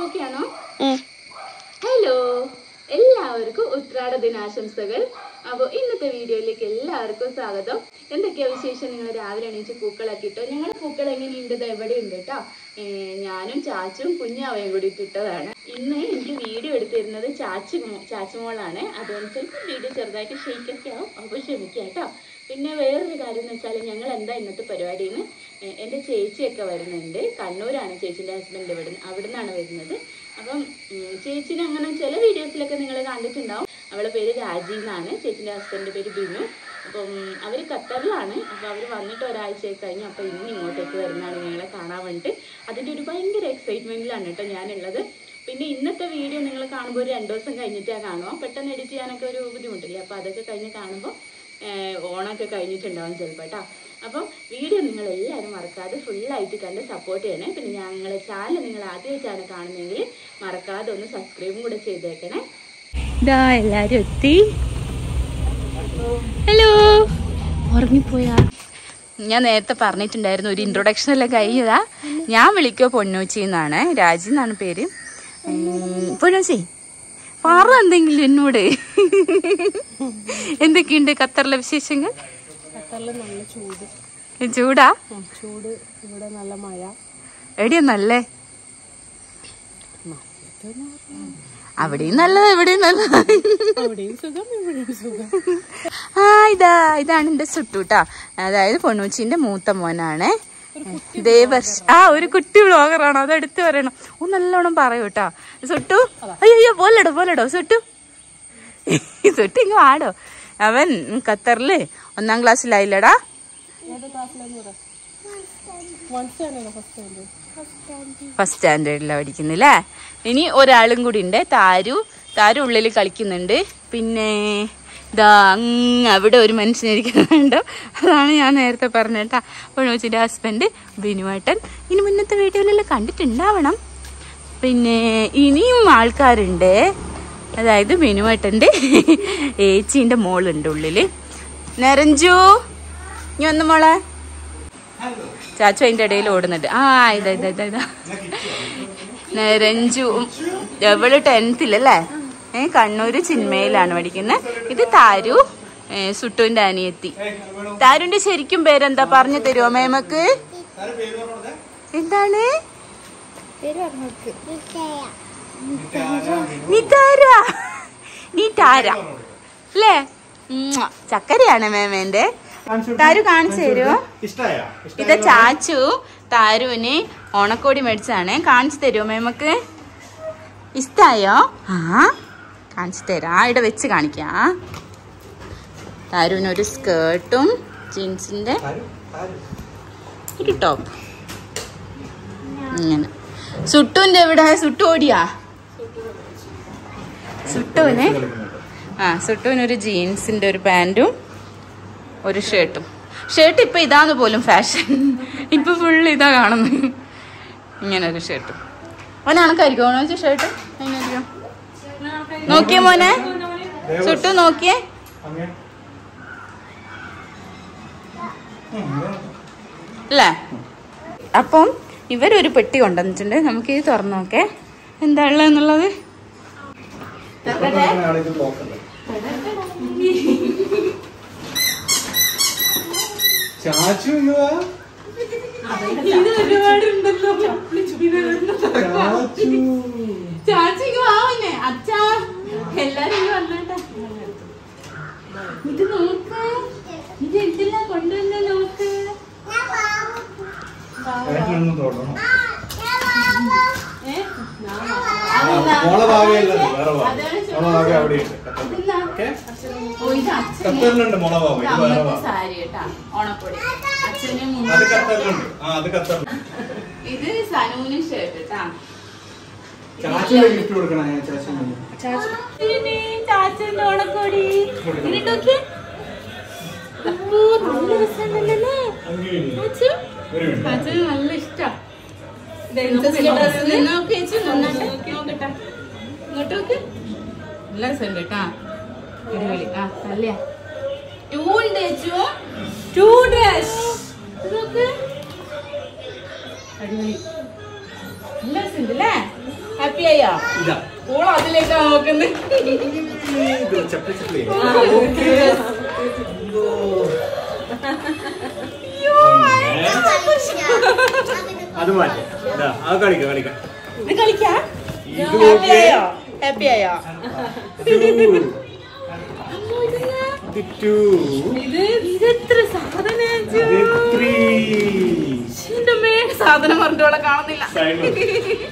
Okay ആണോ hello എല്ലാവർക്കും ഉത്രാട ദിനാശംസകൾ അപ്പോൾ ഇന്നത്തെ വീഡിയോയിലേക്ക് എല്ലാവർക്കും സ്വാഗതം എന്തൊക്കെയാ വിശേഷം നിങ്ങൾ രാവിലെ എണീച്ച് പൂക്കളൊക്കെ ഇട്ടോ ഞങ്ങളുടെ പൂക്കൾ എങ്ങനെയുണ്ട് ഇത് എവിടെ ഉണ്ട് കേട്ടോ ഞാനും ചാച്ചും കുഞ്ഞാവയും കൂടി ഇട്ടിട്ടതാണ് ഇന്ന് എനിക്ക് വീഡിയോ എടുത്തിരുന്നത് ചാച്ചു മോ- ചാച്ചുമോളാണ് അതുകൊണ്ട് ചിലപ്പോൾ വീഡിയോ ചെറുതായിട്ട് ഷെയ്ക്കൊക്കെ ആവും അപ്പോൾ ക്ഷമിക്കുക കേട്ടോ പിന്നെ വേറൊരു കാര്യം എന്ന് വെച്ചാൽ ഞങ്ങൾ എന്താ ഇന്നത്തെ പരിപാടിന്ന് എൻ്റെ ചേച്ചിയൊക്കെ വരുന്നുണ്ട് കണ്ണൂരാണ് ചേച്ചിൻ്റെ ഹസ്ബൻഡ് ഇവിടെ അവിടെ നിന്നാണ് വരുന്നത് അപ്പം ഉം, ചേച്ചിനെ അങ്ങനെ ചില വീഡിയോസിലൊക്കെ നിങ്ങൾ കണ്ടിട്ടുണ്ടാവും അവളെ പേര് രാജി എന്നാണ് ചേച്ചിൻ്റെ ഹസ്ബൻഡിൻ്റെ പേര് ബിനു അപ്പം അവർ ഖത്തറിലാണ് അപ്പോൾ അവർ വന്നിട്ട് ഒരാഴ്ചയായി കഴിഞ്ഞു അപ്പോൾ ഇന്ന് ഇങ്ങോട്ടേക്ക് വരുന്നതാണ് ഞങ്ങളെ കാണാൻ വേണ്ടിയിട്ട് അതിൻ്റെ ഒരു ഭയങ്കര എക്സൈറ്റ്മെൻറ്റിലാണ് കേട്ടോ ഞാനുള്ളത് പിന്നെ ഇന്നത്തെ വീഡിയോ നിങ്ങൾ കാണുമ്പോൾ ഒരു രണ്ട് ദിവസം കഴിഞ്ഞിട്ടാണ് കാണുക പെട്ടെന്ന് എഡിറ്റ് ചെയ്യാനൊക്കെ ഒരു ബുദ്ധിമുട്ടില്ലേ അപ്പോൾ അതൊക്കെ കഴിഞ്ഞ് കാണുമ്പോൾ ഏഹ്, ഓണമൊക്കെ കഴിഞ്ഞിട്ടുണ്ടാവും ചിലപ്പോൾ കേട്ടോ അപ്പം വീഡിയോ നിങ്ങൾ എല്ലാവരും മറക്കാതെ ഫുള്ളായിട്ട് കണ്ട് സപ്പോർട്ട് ചെയ്യണേ പിന്നെ ഞങ്ങളെ ചാനൽ നിങ്ങൾ ആദ്യമായിട്ടാണ് കാണുന്നതെങ്കിൽ മറക്കാതെ ഒന്ന് സബ്സ്ക്രൈബും കൂടെ ചെയ്തേക്കണേ ഇതാ എല്ലാരും എത്തി ഹലോ ഉറങ്ങിപ്പോയാ ഞാൻ നേരത്തെ പറഞ്ഞിട്ടുണ്ടായിരുന്നു ഒരു ഇൻട്രൊഡക്ഷൻ എല്ലാം കഴിഞ്ഞതാ ഞാൻ വിളിക്കോ പൊന്നൂച്ചി എന്നാണ് രാജി എന്നാണ് പേര് ഉം, പൊന്നൂച്ചി പറ എന്തെങ്കിലും എന്നോട് എന്തൊക്കെയുണ്ട് ഖത്തറിലെ വിശേഷങ്ങൾ ഖത്തറിൽ നല്ല ചൂട് ചൂടാ ഉം, ചൂട് ഇവിടെ നല്ല മഴ എവിടെയാ നല്ലേ അവിടെയും നല്ലത് എവിടെയും നല്ലത് അവിടെയും സുഖം ഇവിടെയും സുഖം ആ ഇതാ ഇതാണ് എന്റെ സുട്ടൂട്ടാ അതായത് പൊന്നൂച്ചിന്റെ മൂത്ത മോനാണ് ദേവർഷ് ആ ഒരു കുട്ടി വ്ളോഗറാണ് അത് എടുത്തു പറയണം ഓ നല്ലോണം പറയൂ കേട്ടോ സുട്ടു അയ്യോ അയ്യോ പോലടോ പോലടോ സുട്ടു സുട്ടു ഇങ്ങ് ആടോ അവൻ ഖത്തറില് ഒന്നാം ക്ലാസ്സിലായില്ലടാ ഏത് ക്ലാസ്സിലെന്ന് പറ one standard first standard first സ്റ്റാൻഡേർഡിലാണ് പഠിക്കുന്നില്ലേ ഇനി ഒരാളും കൂടി ഉണ്ട് താരു താരു ഉള്ളിൽ കളിക്കുന്നുണ്ട് പിന്നെ ഇതാ അങ്ങ് അവിടെ ഒരു മനുഷ്യനിരിക്കുന്നുണ്ട് അതാണ് ഞാൻ നേരത്തെ പറഞ്ഞേട്ടാ പൊഴുവച്ചിൻ്റെ ഹസ്ബൻഡ് ബിനുവേട്ടൻ ഇനി മുന്നത്തെ വീഡിയോയിലെല്ലാം കണ്ടിട്ടുണ്ടാവണം പിന്നെ ഇനിയും ആൾക്കാരുണ്ട് അതായത് ബിനുവേട്ടൻ്റെ ഏച്ചീൻ്റെ മോളുണ്ട് ഉള്ളിൽ നിരഞ്ജു ഇനി ഒന്ന് മോളെ ചാച്ചു അതിന്റെ ഇടയിൽ ഓടുന്നുണ്ട് ആ ഇതാ ഇതാ ഇതാ ഇതാ രഞ്ജു എവള് ടെൻത്തിലല്ലേ ഏ കണ്ണൂര് ചിന്മയിലാണ് പഠിക്കുന്നത് ഇത് താരു ഏ, സുട്ടുവിന്റെ അനിയത്തി താരുന്റെ ശരിക്കും പേരെന്താ പറഞ്ഞു തരുമോ മേമക്ക് എന്താണ് നിതാര നീതാര അല്ലേ ഉം, ചക്കരയാണ് മേമേന്റെ താരു കാണിച്ചു തരുമോ ഇഷ്ടായോ ഇത് ചാച്ചു താരുവിന് ഓണക്കോടി മേടിച്ചാണ് കാണിച്ചു തരുമോ മേമക്ക് ഇഷ്ടായോ ആ കാണിച്ചു തരാം ഇവിടെ വെച്ച് കാണിക്കാം താരുവിന് ഒരു സ്കേർട്ടും ജീൻസിന്റെ ഒരു ടോപ്പ് ഇങ്ങനെ സുട്ടുവിന്റെ എവിടെ സുട്ടു ഓടിയാ സുട്ടുവിന് ആ സുട്ടുവിന് ഒരു ജീൻസിന്റെ ഒരു പാൻറ്റും ഒരു ഷർട്ടും ഷർട്ട് ഇപ്പൊ ഇതാന്ന് പോലും ഫാഷൻ ഇപ്പൊ ഫുള്ള് ഇതാ കാണുന്നത് ഇങ്ങനെ ഒരു ഷർട്ടും ഓനെ കണക്കായിരിക്കും ഓണോ വെച്ച ഷർട്ട് അതിനായിരിക്കും നോക്കിയേ മോനെ സുട്ടു നോക്കിയേ അല്ലേ അപ്പം ഇവരൊരു പെട്ടി കൊണ്ടുവന്നിട്ടുണ്ട് നമുക്ക് ഇത് തുറന്നു നോക്കേ എന്താ ഉള്ളതെന്നുള്ളത് ചാച്ചു ഇങ്ങുവാ. ചാച്ചു. ചാച്ചിക്ക് വാവന്നെ അച്ഛാ എല്ലാരും ഇങ്ങ് വന്നോട്ടെ ഇത് നോക്ക് ഇത് എന്തെല്ലാം കൊണ്ടുവന്ന നോക്ക് ഏട്ടനൊന്ന് തൊടണം. ഏ? ആ, മോളെ ഭാഗയല്ല അത്, വേറെ ഭാഗം. മോളെ ഭാഗം അവിടെയുണ്ട് ഇതെന്താ? ഓക്കേ? ഓ, ഇത് അച്ഛന് ഖത്തറിലുണ്ട് മോളെ ഭാഗം ഇത് ഇത് വേറെ അമ്മത്തെ ഭാഗം സാരി കേട്ടാ ഓണപ്പൊടി അച്ഛന് അത് മുണ്ട് ഖത്തറിലുണ്ട് ആ അത് ഖത്തറിലുണ്ട് ഇത് സനൂന് ഷർട്ട് കേട്ടാ ചാച്ചുവിന് ഗിഫ്റ്റ് കൊടുക്കണം ഞാൻ ചാച്ചു ചാച്ചന്റെ ഓണക്കോടി എന്നിട്ട് നോക്കിയേ അപ്പോ നല്ല രസമുണ്ടല്ലേ ചാച്ചു അച്ഛന് നല്ല ഇഷ്ടാ നോക്ക് ചേച്ചി നന്നായിട്ട് നോക്കട്ടെ ഇങ്ങോട്ട് നോക്ക് നല്ല രസമുണ്ട് കേട്ടാ അടിപൊളി ആ നല്ലയാ ടൂ ഉണ്ട് ചേച്ചു ടൂ ഡ്രസ് നോക്ക് അടിപൊളി നല്ല രസമുണ്ട് അല്ലേ ഹാപ്പി ആയോ ഇതാ ഓൾ അതിലേക്കാ നോക്കുന്നത് ഇത് ചപ്പി ചപ്പി അത് മാറ്റി ഇതാ അത് കളിക്കാം കളിക്കാം ഇത് കളിക്കാം ഇത് ഹാപ്പി ഓക്കേ. ആയോ ഹാപ്പി ആയോ Two. ഇത് two. ഇത് ഇതെത്ര സാധനം ഇത് three. എന്റെ മേ സാധനം പറഞ്ഞോളെ കാണുന്നില്ല Side.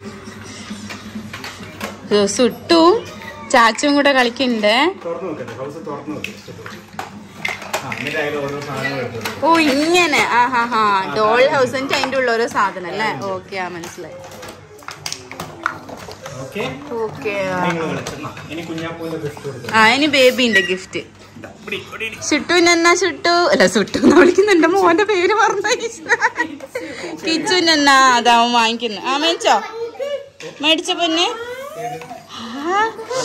സുട്ടു ചാച്ചും കൂടെ കളിക്കണ്ടേ തുറന്ന് നോക്കട്ടെ ഹൗസ് തുറന്ന് നോക്ക് ആ എന്നിട്ട് അതിൽ ഓരോ സാധനങ്ങൾ എടുത്തു ഓ ഇങ്ങനെ ആ ഹാ ഹാ ഡോൾ ഹൗസ് എന്നിട്ട് അതിന്റെ ഉള്ള ഓരോ സാധനം അല്ലേ ഓക്കെ ആ മനസ്സിലായി ഓക്കെ ഓക്കെ നിങ്ങൾ കളിച്ചെന്നാ ഇനി കുഞ്ഞാപ്പൂവിന്റെ ഗിഫ്റ്റ് കൊടുത്തു ആ ഇനി ബേബിന്റെ ഗിഫ്റ്റ് ചുട്ടുനെന്നാ ചുട്ടു അല്ല ചുട്ടു എന്ന് വിളിക്കുന്ന എന്റെ മോന്റെ പേര് പറഞ്ഞു കിച്ചുനെന്നാ അതാവും വാങ്ങിക്കുന്നു ആ മേടിച്ചോ മേടിച്ച പൊന്നെ ആ,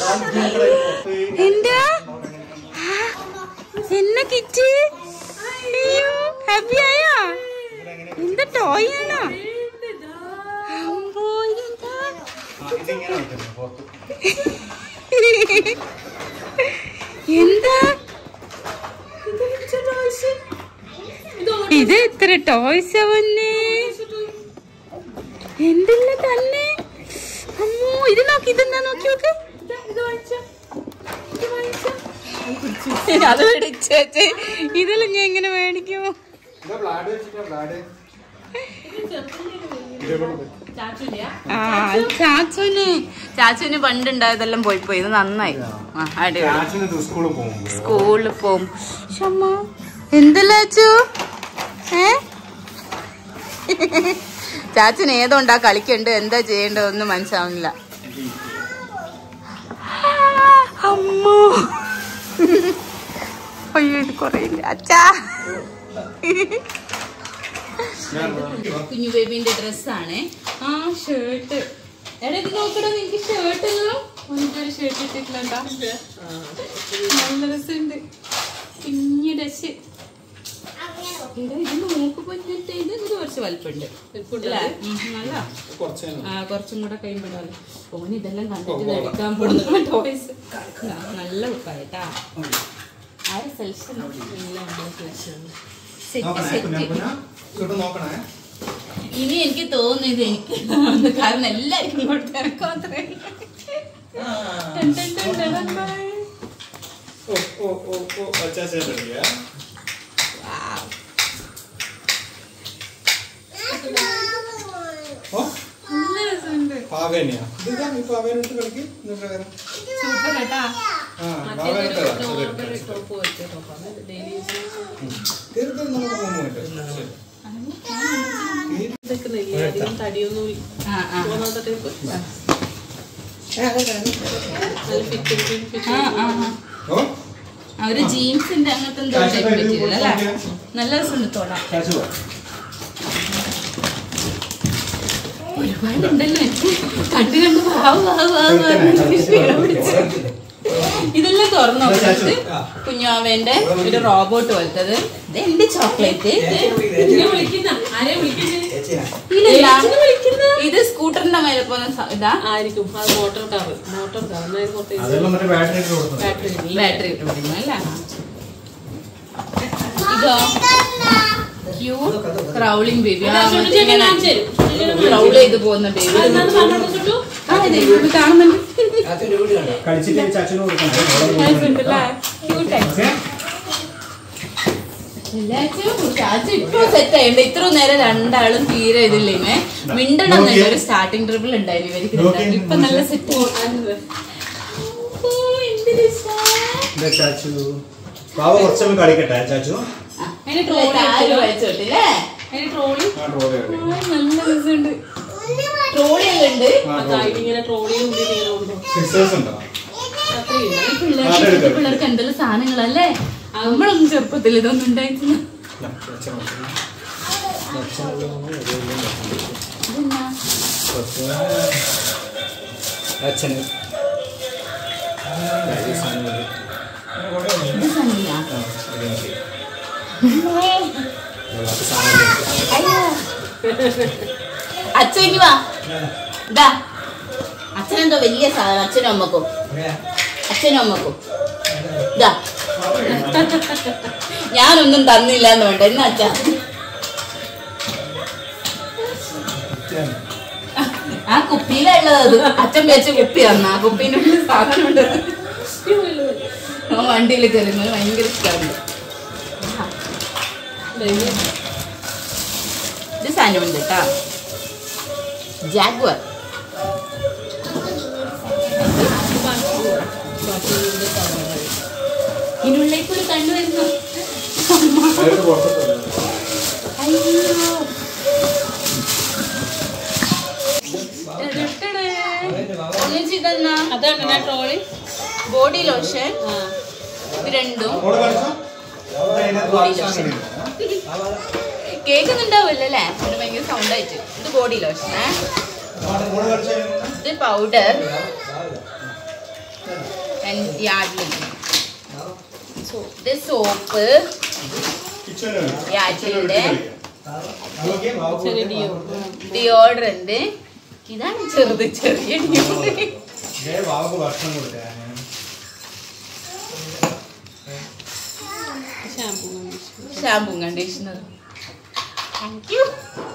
എന്താ ആ, എന്നാ കിച്ച് അയ്യോ ഹാപ്പി ആയോ എന്താ ടോയ് ആണോ അമ്പോ, ഇതെന്താ? ഇതിങ്ങനെ വെക്കുന്നു പുറത്ത് എന്താ ഇത് എത്ര ടോയ്സ് വന്നേ എന്തില്ല തന്നെ അമ്മോ ഇത് നോക്കി ഇതെന്താ നോക്കി നോക്ക് അത് മേടിച്ചേ ഇതെല്ലാം ഞാൻ എങ്ങനെ മേടിക്കുമോ ഇതാ ബ്ലാഡ് വെച്ചിട്ടാ ബ്ലാഡ് ആ ചാച്ചുന് ചാച്ചുന് പണ്ടുണ്ടായതെല്ലാം പോയി പോയി ഇത് നന്നായി ആ അടിപൊളി ക്ലാസ്സിന് സ്കൂളിൽ പോകുമ്പോൾ സ്കൂളിൽ പോവും ഷമ്മ എന്തല്ലാച്ചു ഏ ചാച്ചൻ ഏതോണ്ടാ കളിക്കണ്ട് എന്താ ചെയ്യേണ്ടതൊന്നും മനസ്സിലാവുന്നില്ല അമ്മോ അയ്യോ ഇത് കുറേ ഇല്ല അച്ഛാ കുഞ്ഞു ബേബിന്റെ ഡ്രസ്സാണ് ആ ഷർട്ട് എടാ ഇത് നോക്കടാ നിനക്ക് ഷർട്ട് എല്ലോ ഒരു ഷർട്ട് ഇട്ടിട്ടില്ല നല്ല രസമുണ്ട് കുഞ്ഞു ഡ്രസ് എടാ ഇത് നോക്ക് പറ്റിട്ട് ഇത് ഇത് കുറച്ച് വലിപ്പമുണ്ട് അല്ലേ? ഉം, നല്ല കുറച്ച് ആ കുറച്ചും കൂടെ കഴിയുമ്പോഴല്ലോ ഓൻ ഇതെല്ലാം കണ്ടിട്ട് ഇത് എടുക്കാൻ പോകുന്ന ടോയ്സ് നല്ല ഉപ്പായിട്ടാ ആര് സെലക്ഷൻ സെറ്റ് നോക്കണേ സെറ്റ് കുഞ്ഞാപ്പൂന ഇങ്ങോട്ട് നോക്കണേ ഇനി എനിക്ക് തോന്നുന്നത് എനിക്ക് കാരണം എല്ലാവർക്കും കൊടുത്ത് എനക്ക് മാത്രമേ ടൻ ടൻ ടൻ ടൻ ടൻ ടൻ. ഓ ഓ ഓ ഓ അച്ഛാ റെഡിയാ Wow. ഓ നല്ല രസമുണ്ട് പാവ തന്നെയാ ഇതാ ഈ പാവേനെടുത്ത് കളിക്ക് എന്നിട്ട് വരാം സൂപ്പർ കേട്ടാ ആ പാവേനെടുത്ത് തീർത്ത് നമുക്ക് പോകുമ്പോട്ട് അധികം തടിയൊന്നും ആ ആ തോന്നാത്ത ടൈപ്പ് നല്ല ഫിറ്റ് ആ ആ ആ. ഓ അവര് ജീൻസിന്റെ അങ്ങനത്തെ എന്തോ കാശ് ടൈപ്പ് കയ്യിൽ പറ്റില്ല അല്ലേ കൊടുക്കാൻ. നല്ല രസമുണ്ട് തൊടാൻ കാശ് പോ ഒരുപാടുണ്ടല്ലോ എനിക്ക് കണ്ടു കണ്ട് വാവ് വാവ് വാവ് വാവ് എന്ന് ക്ഷീണം പിടിച്ച്. ഇതെല്ലാം തുറന്നു നോക്കുന്നത് കുഞ്ഞാവേന്റെ ഒരു റോബോട്ട് പോലത്തത് ഇത് എന്റെ ചോക്ലേറ്റ് വിളിക്കുന്ന ആരെ വിളിക്കുന്നത് ഇത് സ്കൂട്ടറിന്റെ മേലെ പോകുന്ന സ- ഇതാ ആയിരിക്കും അത് മോട്ടോർ കാർ മോട്ടോർ കാർ എന്നാലും പുറത്തേക്ക് അതെല്ലാം മറ്റേ ബാറ്ററി ഇട്ട് കൊടുത്തു ബാറ്ററി ബാറ്ററി ഇട്ട് പിടിക്കുന്നു അല്ലേ ഇതോ ക്യൂട്ട് ക്രൗളിംഗ് ബേബി ക്രൗൾ ചെയ്ത് പോകുന്ന ബേബി കാണുന്നുണ്ട് കളിച്ചിട്ട് ചാച്ചന് കൊടുക്കണം ഓക്കെ ഇപ്പൊ സെറ്റ് ആയിണ്ട് ഇത്ര നേരം രണ്ടാളും തീരെ ഇതില്ലേ മിണ്ടണം എന്നല്ല ഒരു സ്റ്റാർട്ടിംഗ് ട്രിപ്പിൾ ഉണ്ടായിരുന്നു ഇവർക്ക് രണ്ടാൾക്കും. ഇപ്പൊ നല്ല സെറ്റ് ചാച്ചു ബാബ കുറച്ചൊന്നും കളിക്കട്ടെ ചാച്ചു വലിച്ചോട്ടില്ലേ ട്രോളി ആ ട്രോളി കളി. നല്ല രസമുണ്ട് ട്രോളിയെല്ലാം ഉണ്ട് ആ ട്രോളി ഇങ്ങനെ ട്രോളിയും ഉണ്ട് ഇങ്ങനെ ഉണ്ട് സിസ്റ്റേഴ്സ് ഉണ്ടോ അത്രയില്ല ഈ പിള്ളേർക്ക് ഇപ്പോഴത്തെ പിള്ളേർക്ക് എന്തെല്ലാം സാധനങ്ങളല്ലേ നമ്മളൊന്നും ചെറുപ്പത്തിൽ ഇതൊന്നും ഉണ്ടായിട്ടില്ല ഇല്ല, അച്ഛൻ നോക്ക്. അച്ഛനെല്ലാം ഇതെല്ലാം ഇതെന്നാ? കുറച്ച് അച്ഛന് ഈ സാധനം ഇത്. ഇത് സണ്ണിയാ? ആ, ഇത് മതി. ഇതിനകത്ത് സാധനം ഇല്ല. അയ്യോ. അച്ഛ ഇങ്ങ് വാ ഇതാ അച്ഛ അച്ഛനെന്തോ വലിയ സാധനം അച്ഛനും അമ്മക്കും അച്ഛനും അമ്മക്കും ഇതാ ഞാനൊന്നും തന്നില്ല എന്ന് വേണ്ട എന്നാ അച്ഛാ ആ കുപ്പിയിലുള്ളത് അത് അച്ഛൻ വെച്ച കുപ്പി തന്ന ആ കുപ്പീൻ്റെ ഉള്ളിൽ സാധനം ഉണ്ട് ആ വണ്ടിയിൽ കയറുന്നത് ഭയങ്കര ഇഷ്ടമാണ് ഇത് സാധനമുണ്ട് കേട്ടാ ജാഗ്വർ ഇതിനുള്ളിലേക്ക് ഒരു കണ്ണു വരുന്നു അതിന്റെ പുറത്തോട്ട് അയ്യോ ഒന്നിച്ച് ഇതെന്നാ അതാണ് ഞാൻ ട്രോളി ബോഡി ലോഷൻ ആ ഇത് രണ്ടും മോള് കാണിച്ചോ? അതിനകത്ത് ബോഡി വാട്സാപ്പ് ലോഷൻ ഉണ്ട്. കേൾക്കുന്നുണ്ടാവില്ല അല്ലേ ഇത് ഭയങ്കര സൗണ്ട് ആയിട്ട് ഇത് ബോഡി ലോഷൻ മോള് മോള് കാണിച്ചോ? ഇത് പൗഡർ യാർഡ്ലിക്ക് ഇത് സോപ്പ് കിച്ചണില്. യാച്ചിലിന്റെ നോക്കിയേ, ബാബു ചെറിയ ഡിയോ ഡിയോഡ്രന്റ് ഇതാണ് ചെറുത് ചെറിയ ഡിയോഡ്രന്റ് ദേ ബാബുക്ക് ഭക്ഷണം കൊടുത്തേ ഷാമ്പൂ ഷാമ്പും കണ്ടീഷണറും താങ്ക് യു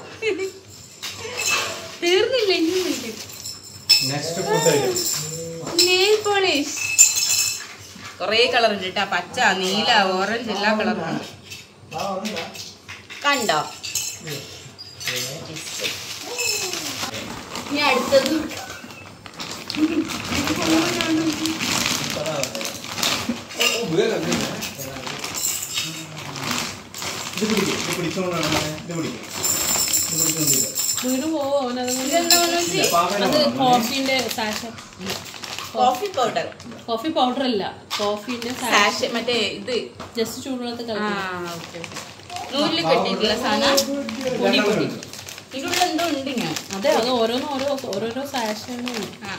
തീർന്നില്ല ഇനി next food item nail polish കൊറേ കളർ ഉണ്ട് കേട്ടാ പച്ച നീല ഓറഞ്ച് എല്ലാ കളറും ഉണ്ട് കണ്ടോ ഇനി അടുത്തത് ഇത് പിടിക്കും ഇത് പിടിച്ചോണ്ടാണ് ഇത് പിടിക്കും ഇത് പിടിച്ചോണ്ടില്ല വീട് പോവോ അവനതുകൊണ്ട് ഇതെന്താ മനോജി? അത് കോഫീന്റെ sachet coffee powder coffee powder അല്ല കോഫീന്റെ സാഷ സാഷ് മറ്റേ ഇത് ജസ്റ്റ് ചൂടുവെള്ളത്തിൽ ആ കളഞ്ഞു ഓക്കെ നൂലിൽ കെട്ടിയിട്ടുള്ള സാധനം പൊടി പൊടി ഇതിലുള്ള എന്തോ ഉണ്ട് ഞാൻ അതെ അത് ഓരോന്ന് ഓരോ ഓരോരോ സാഷാണ് ആ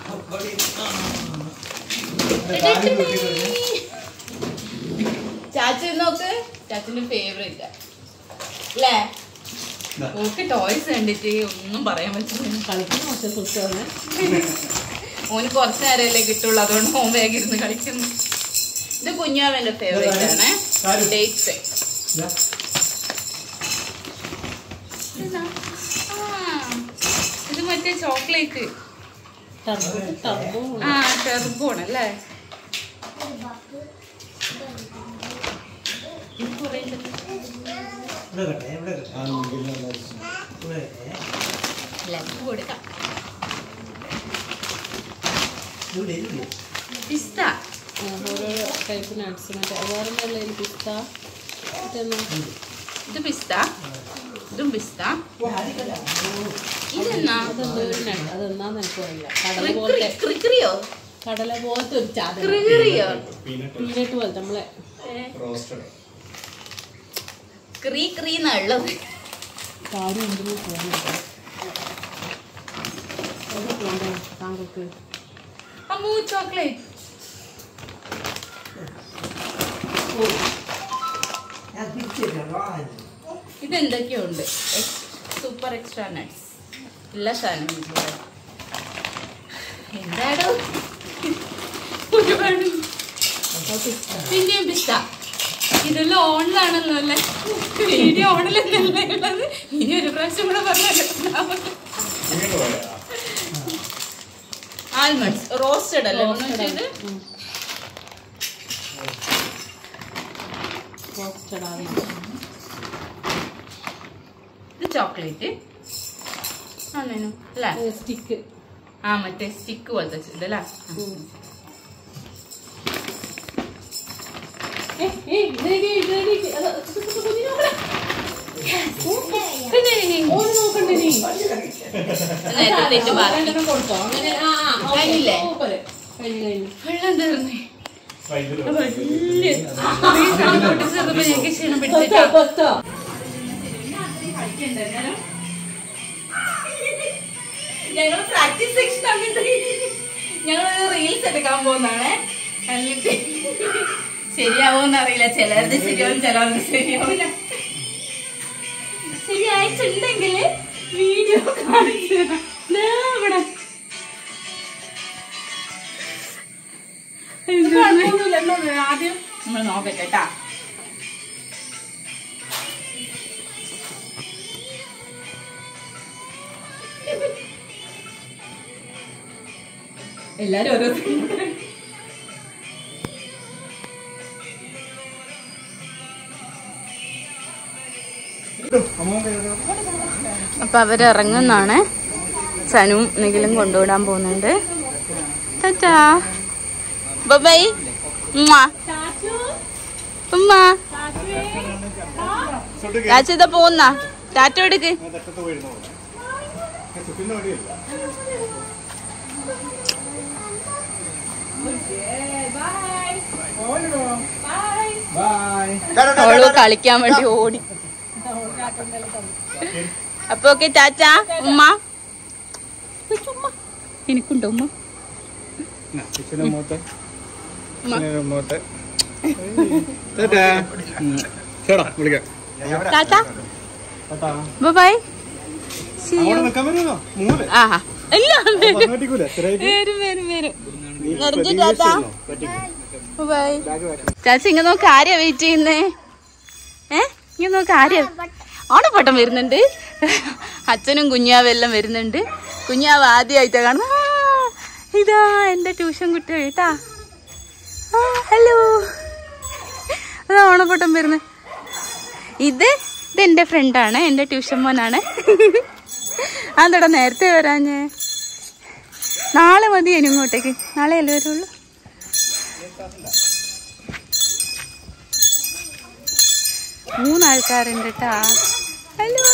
ചാച്ചു നോക്ക് ചാച്ചിന്റെ ഫേവറേറ്റ് അല്ലേ ഓക്ക് ടോയ്സ് കണ്ടിട്ട് ഒന്നും പറയാൻ പറ്റില്ല കളിക്കുന്ന കുറച്ച് സുഖമാണ് ഓന് കുറച്ച് നേരമല്ലേ കിട്ടുള്ളൂ അതുകൊണ്ട് ഹോം ബാഗ് ഇരുന്ന് കളിക്കുന്നു ഇത് കുഞ്ഞാവന്റെ ഫേവറേറ്റ് ആണ് കാര്യം. ഡേറ്റ്സ് ഇതാ. ഇത് മറ്റേ ചോക്ലേറ്റ് ടർബോ ടർബോ ആ ടെർബോൺ അല്ലേ ഇത് കുറേ ഉണ്ട്. ആ, നോക്കിയില്ല. ലവ് കൊടുക്കാം പിസ്ത ഓരോരോ ടൈപ്പ് നട്ട്സ് മറ്റേ വേറെ നല്ല പിസ്ത മറ്റെന്നാ ഇത് പിസ്ത ഇതും പിസ്ത ഇതെന്നാ അതെന്തോ ഒരു നട്ട് അതെന്നാന്ന് എനിക്ക് അറിയില്ല കടല പോലത്തെ ക്രിക്രിയോ കടല പോലത്തെ ഒരു ചാതന ക്രിക്രിയോ പീനട്ട് പീനട്ട് പോലത്തെ നമ്മളെ റോസ്റ്റഡ് ക്രീ ക്രീ എന്നുള്ളത് കാര്യം എന്തിനു പോകുന്നുണ്ട് അത് പോകണ്ടേ താങ്കൾക്ക് അമ്മൂ ചോക്ലേറ്റ് ഇതെന്തൊക്കെയോ ഉണ്ട് സൂപ്പർ എക്സ്ട്രാ നട്ട്സ് എല്ലാ സാധനവും ഇതിലുണ്ട്. എന്താടോ ഒരുപാട് പിന്നെയും പിസ്ത ഇതെല്ലാം ഓണിലാണല്ലോ അല്ലേ വീഡിയോ ഓണിലെന്നല്ലേ ഉള്ളത് ഇനി ഒരു പ്രാവശ്യം കൂടെ പറഞ്ഞല്ലോ ഇങ്ങോട്ട് പോയാ ആൽമണ്ട്സ് റോസ്റ്റഡ് അല്ലേ ഇത് റോസ്റ്റഡ് ആണ് ഇത് ചോക്ലേറ്റ് ആണേനു അല്ലേ സ്റ്റിക്ക് ആ മറ്റേ സ്റ്റിക്ക് പോലത്തെ ഇതല്ലേ നേരത്തെ ബാക്കി കൊടുത്തോ അങ്ങനെ ആ ആ, ഓക്കേ. കഴിഞ്ഞില്ലേ? സൂപ്പർ. കഴിഞ്ഞു കഴിഞ്ഞു വെള്ളം തീർന്നേ വൈദ്യുതി വലിയ കുറേ സാധനം പൊട്ടിച്ചേർന്നപ്പോ ഞങ്ങൾക്ക് ക്ഷീണം പിടിച്ചിട്ടാ കൊത്തോ ഞങ്ങൾ പ്രാക്ടീസ് സെക്ഷൻ ഞങ്ങൾ റീൽസ് എടുക്കാൻ പോകുന്നതാണ് എന്നിട്ട് ശരിയാവോന്ന് അറിയില്ല ചിലരുടെ ശരിയാവും ചിലർക്ക് ശരിയാവില്ല ശരിയായിട്ടുണ്ടെങ്കിൽ വീഡിയോ കാണിച്ചു തരാം. ദേ ഇവിടെ കുഴപ്പമൊന്നുമില്ല എന്നാ ആദ്യം നമ്മൾ നോക്കട്ടെ കേട്ടാ എല്ലാരും ഓരോ അപ്പൊ അവരിറങ്ങുന്നാണ് സനുവും നിഖിലും കൊണ്ടുവിടാൻ പോകുന്നുണ്ട് ടാറ്റാ ബൈ ഉമ്മ ഉമ്മ രാജിത പോകുന്ന ടാറ്റ എടുക്ക് അവള് കളിക്കാൻ വേണ്ടി ഓടി അപ്പൊ ഓക്കെ ടാറ്റ ഉമ്മ ഉമ്മ. എനിക്കുണ്ടോ ഉമ്മ മോട്ടെ ചേടാ വിളിക്കാം ടാറ്റ ടാറ്റാ. ബൈ സി അവിടെ യു നിൽക്കാൻ പറ്റുമോ മൂന്ന് ആഹാ എല്ലാം വരും പറ്റിക്കൂല എത്രയായിട്ട് വരും വരും വരും നീ നിറഞ്ഞു പ്രതീക്ഷ ടാറ്റ ഉണ്ടോ? പറ്റിക്കും. ബൈ ചാച്ചി ഇങ്ങ നോക്ക് ആരെയാ വെയിറ്റ് ചെയ്യുന്നേ ഏ ഇങ്ങ നോക്ക് ആരെയാ ഓണപ്പട്ടം വരുന്നുണ്ട് അച്ഛനും കുഞ്ഞാവും എല്ലാം വരുന്നുണ്ട് കുഞ്ഞാവ് ആദ്യമായിട്ടാ കാണുന്നത് ആ, ഇതാ എന്റെ ട്യൂഷൻ കുട്ടി കേട്ടാ ആ ഹലോ അതാ ഓണപ്പട്ടം വരുന്നത് ഇത് ഇത് എന്റെ ഫ്രണ്ടാണ് എന്റെ ട്യൂഷൻ മോനാണ് അതെന്താടാ നേരത്തെ വരാഞ്ഞേ നാളെ മതി ഇനി ഇങ്ങോട്ടേക്ക് നാളെ അല്ലേ വരുള്ളൂ മൂന്നാൾക്കാരുണ്ട് കേട്ടാ ഹലോ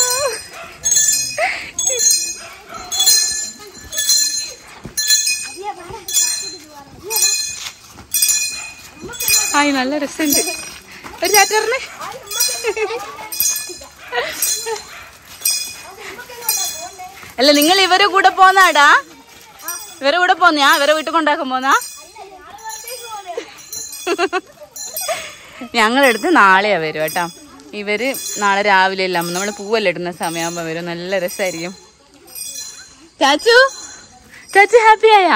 ആയി നല്ല രസമുണ്ട് ഒരു ചാറ്ററിന് അല്ല നിങ്ങൾ ഇവരെ കൂടെ പോന്നാടാ ഇവരെ കൂടെ പോന്നെയാ ഇവരെ വീട്ടിൽ കൊണ്ടാക്കാൻ പോന്നാ ഞങ്ങളെടുത്ത് നാളെയാ വരും കേട്ടോ ഇവര് നാളെ രാവിലെ എല്ലാം നമ്മൾ പൂവെല്ലാം ഇടുന്ന സമയമാകുമ്പോ വരും നല്ല രസമായിരിക്കും ചാച്ചു ചാച്ചു ഹാപ്പി ആയാ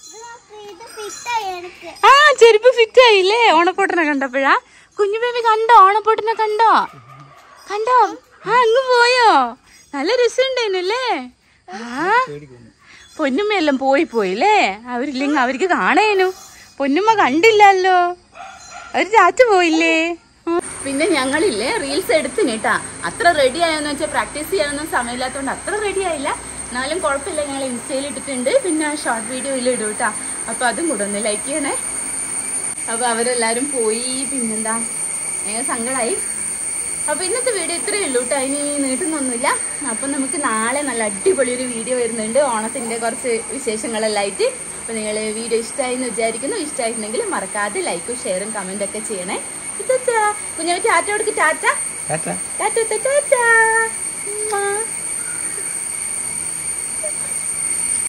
ആ ചെരുപ്പ് ഫിറ്റ് ആയില്ലേ ഓണപ്പോട്ടിനെ കണ്ടപ്പോഴാ കുഞ്ഞു ബേബി കണ്ടോ ഓണപ്പോട്ടിനെ കണ്ടോ കണ്ടോ ആ അങ്ങ് പോയോ നല്ല രസമുണ്ടായിരുന്നല്ലേ ആ പൊന്നുമ്മയെല്ലാം പോയി പോയില്ലേ അവരില്ലെങ്കിൽ അവർക്ക് കാണേനു പൊന്നുമ്മ കണ്ടില്ലല്ലോ അവര് ചാച്ചു പോയില്ലേ പിന്നെ ഞങ്ങളില്ലേ റീൽസ് എടുത്തിന് കേട്ടാ അത്ര റെഡി ആയെന്ന് വെച്ചാൽ പ്രാക്ടീസ് ചെയ്യാനൊന്നും സമയമില്ലാത്തതുകൊണ്ട് അത്ര റെഡി ആയില്ല എന്നാലും കുഴപ്പമില്ല ഞങ്ങൾ ഇൻസ്റ്റയിൽ ഇട്ടിട്ടുണ്ട് പിന്നെ ഷോർട്ട് വീഡിയോയിൽ ഇടും കേട്ടാ അപ്പൊ അതും കൂടെ ഒന്ന് ലൈക്ക് ചെയ്യണേ അപ്പൊ അവരെല്ലാരും പോയി പിന്നെന്താ ഏ സങ്കടായി അപ്പൊ ഇന്നത്തെ വീഡിയോ ഇത്രയേ ഉള്ളൂ കേട്ടോ ഇനി നീട്ടുന്നൊന്നുമില്ല അപ്പൊ നമുക്ക് നാളെ നല്ല അടിപൊളി ഒരു വീഡിയോ വരുന്നുണ്ട് ഓണത്തിന്റെ കുറച്ച് വിശേഷങ്ങളെല്ലാം ആയിട്ട് അപ്പൊ നിങ്ങൾ വീഡിയോ ഇഷ്ടമായി എന്ന് വിചാരിക്കുന്നു ഇഷ്ടമായിട്ടുണ്ടെങ്കിൽ മറക്കാതെ ലൈക്കും ഷെയറും കമന്റ് ഒക്കെ ചെയ്യണേ കുഞ്ഞു ടാറ്റ കൊടുക്ക് ടാറ്റ ടാറ്റ ടാറ്റ ഉമ്മ.